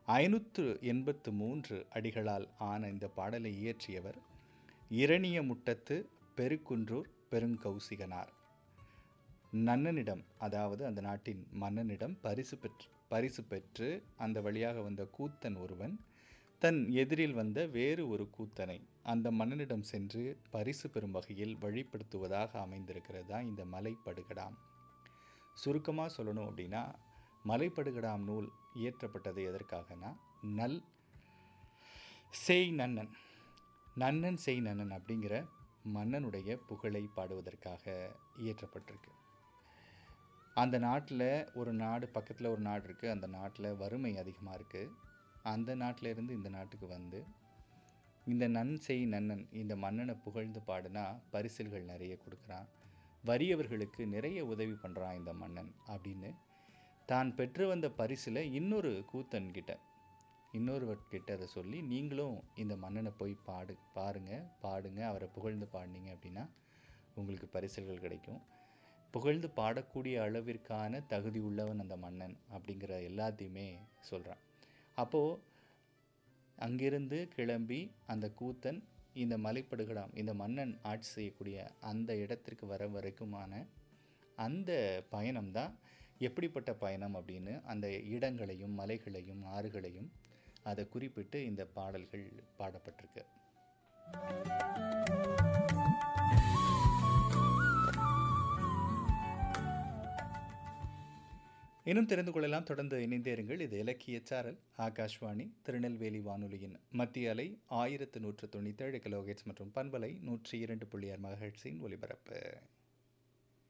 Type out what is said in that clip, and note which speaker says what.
Speaker 1: ஐநூற்று எண்பத்து மூன்று அடிகளால் ஆன இந்த பாடலை இயற்றியவர் இரணிய முட்டத்து பெருக்குன்றூர் பெருங்கௌசிகனார் நன்னனிடம் அதாவது அந்த நாட்டின் மன்னனிடம் பரிசு பெற்று பரிசு பெற்று அந்த வழியாக வந்த கூத்தன் ஒருவன் தன் எதிரில் வந்த வேறு ஒரு கூத்தனை அந்த மன்னனிடம் சென்று பரிசு பெறும் வகையில் வழிப்படுத்துவதாக அமைந்திருக்கிறது தான் இந்த மலைப்படுகடாம் சுருக்கமாக சொல்லணும் அப்படின்னா மலைப்படுகடாம் நூல் இயற்றப்பட்டது எதற்காகனா நல் செய் நன்னன் நன்னன் செய் நன்னன் அப்படிங்கிற மன்னனுடைய புகழை பாடுவதற்காக இயற்றப்பட்டிருக்கு அந்த நாட்டில் ஒரு நாடு பக்கத்தில் ஒரு நாடு இருக்குது அந்த நாட்டில் வறுமை அதிகமாக இருக்குது அந்த நாட்டில் இருந்து இந்த நாட்டுக்கு வந்து இந்த நன் செய் நன்னன் இந்த மன்னனை புகழ்ந்து பாடினா பரிசில்கள் நிறைய கொடுக்குறான் வறியவர்களுக்கு நிறைய உதவி பண்ணுறான் இந்த மன்னன் அப்படின்னு தான் பெற்று வந்த பரிசில் இன்னொரு கூத்தன் கிட்ட இன்னொருவர்கிட்ட அதை சொல்லி நீங்களும் இந்த மன்னனை போய் பாடு பாருங்க பாடுங்க அவரை புகழ்ந்து பாடினீங்க அப்படின்னா உங்களுக்கு பரிசல்கள் கிடைக்கும் புகழ்ந்து பாடக்கூடிய அளவிற்கான தகுதி உள்ளவன் அந்த மன்னன் அப்படிங்கிற எல்லாத்தையுமே சொல்கிறான் அப்போது அங்கிருந்து கிளம்பி அந்த கூத்தன் இந்த மலைப்படுகடாம் இந்த மன்னன் ஆட்சி செய்யக்கூடிய அந்த இடத்திற்கு வர வரைக்குமான அந்த பயணம்தான் எப்படிப்பட்ட பயணம் அப்படின்னு அந்த இடங்களையும் மலைகளையும் ஆறுகளையும் அதை குறிப்பிட்டு இந்த பாடல்கள் பாடப்பட்டிருக்கு இன்னும் தெரிந்து கொள்ளலாம் தொடர்ந்து இணைந்தே இருங்கள் இது இலக்கிய சாரல் ஆகாஷ்வாணி திருநெல்வேலி வானொலியின் மத்திய அலை ஆயிரத்து நூற்று தொண்ணூற்றேழு கிலோஹெட்ஸ் மற்றும் பண்பலை நூற்றி இரண்டு புள்ளி ஆறு மகஹெட்ஸின் ஒலிபரப்பு